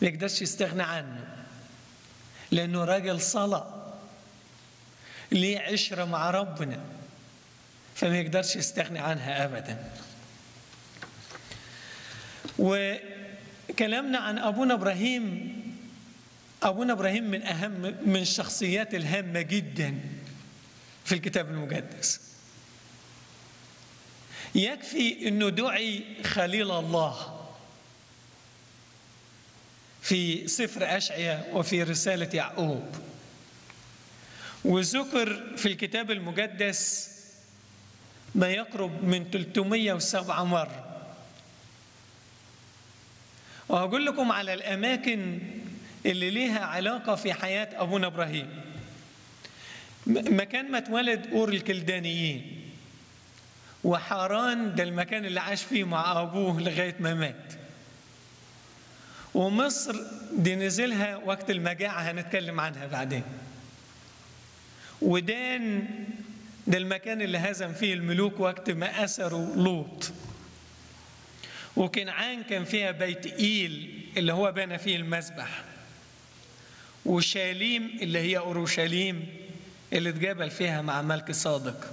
ما يقدرش يستغنى عنه لأنه راجل صلاة ليه عشرة مع ربنا فما يقدرش يستغني عنها أبدا وكلامنا عن أبونا إبراهيم أبونا إبراهيم من أهم من الشخصيات الهامة جدا في الكتاب المقدس يكفي أنه دعي خليل الله في سفر أشعيا وفي رسالة يعقوب وذكر في الكتاب المقدس ما يقرب من 307 مرة وهقول لكم على الأماكن اللي ليها علاقة في حياة أبونا إبراهيم مكان ما اتولد أور الكلدانيين وحران ده المكان اللي عاش فيه مع أبوه لغاية ما مات ومصر دي نزلها وقت المجاعة هنتكلم عنها بعدين ودان ده المكان اللي هزم فيه الملوك وقت ما أسروا لوط وكنعان كان فيها بيت إيل اللي هو بنى فيه المذبح وشاليم اللي هي أورشليم اللي اتجابل فيها مع ملك صادق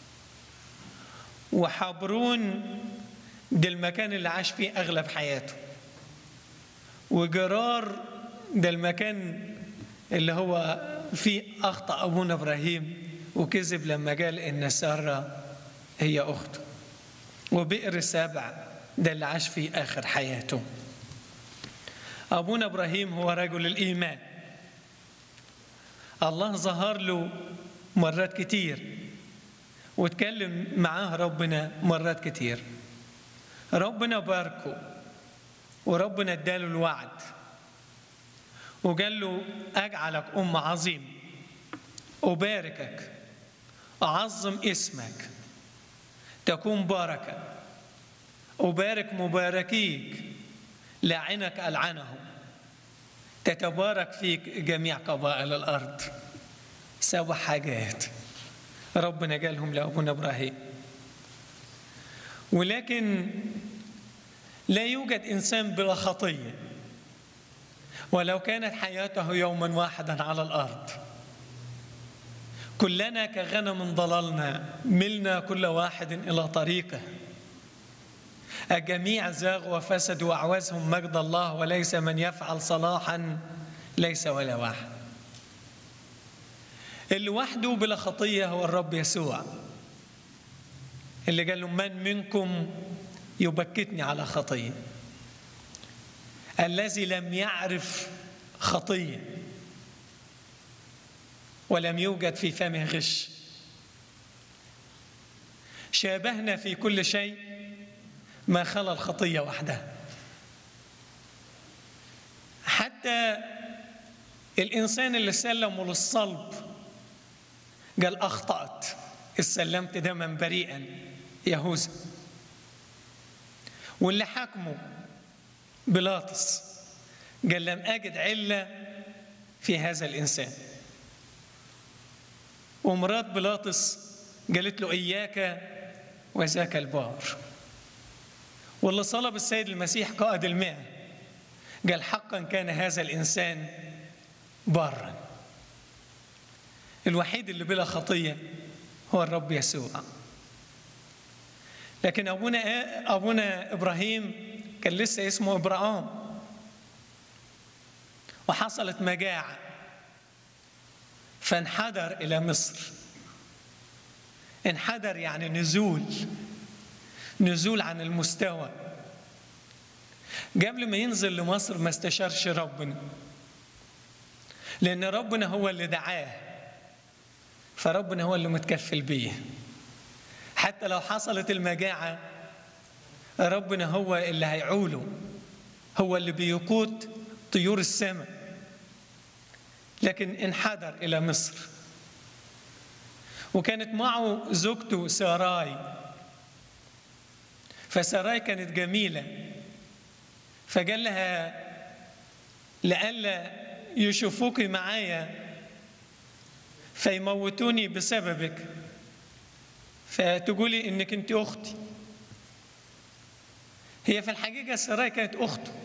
وحبرون ده المكان اللي عاش فيه أغلب حياته وجرار ده المكان اللي هو فيه أخطأ أبونا إبراهيم وكذب لما قال إن سارة هي أخته وبئر سبع ده اللي عاش فيه آخر حياته أبونا إبراهيم هو رجل الإيمان الله ظهر له مرات كتير واتكلم معاه ربنا مرات كتير ربنا باركه وربنا اداله الوعد وقال له اجعلك ام عظيم اباركك اعظم اسمك تكون بركه ابارك مباركيك لعنك العنهم تتبارك فيك جميع قبائل الارض سبع حاجات ربنا قالهم لابونا ابراهيم ولكن لا يوجد انسان بلا خطيه ولو كانت حياته يوما واحدا على الارض كلنا كغنم ضللنا ملنا كل واحد الى طريقه الجميع زاغوا وفسدوا واعوزهم مجد الله وليس من يفعل صلاحا ليس ولا واحد اللي وحده بلا خطيه هو الرب يسوع اللي قال له من منكم يبكتني على خطيه الذي لم يعرف خطيه ولم يوجد في فمه غش شابهنا في كل شيء ما خلا الخطيه وحدها حتى الانسان اللي سلمه للصلب قال اخطات استسلمت دما بريئا يهوذا واللي حكمه بيلاطس قال لم اجد عله في هذا الانسان ومرات بيلاطس قالت له اياك وذاك البار واللي صلب السيد المسيح قائد المئة قال حقا كان هذا الإنسان بارا الوحيد اللي بلا خطية هو الرب يسوع لكن أبونا أبونا إبراهيم كان لسه اسمه إبراهام وحصلت مجاعة فانحدر إلى مصر انحدر يعني نزول نزول عن المستوى قبل ما ينزل لمصر ما استشارش ربنا لأن ربنا هو اللي دعاه فربنا هو اللي متكفل بيه حتى لو حصلت المجاعة ربنا هو اللي هيعوله هو اللي بيقود طيور السماء لكن انحدر إلى مصر وكانت معه زوجته ساراي فساراي كانت جميلة فقال لها لئلا يشوفوك معايا فيموتوني بسببك فتقولي انك انت اختي هي في الحقيقة ساراي كانت اخته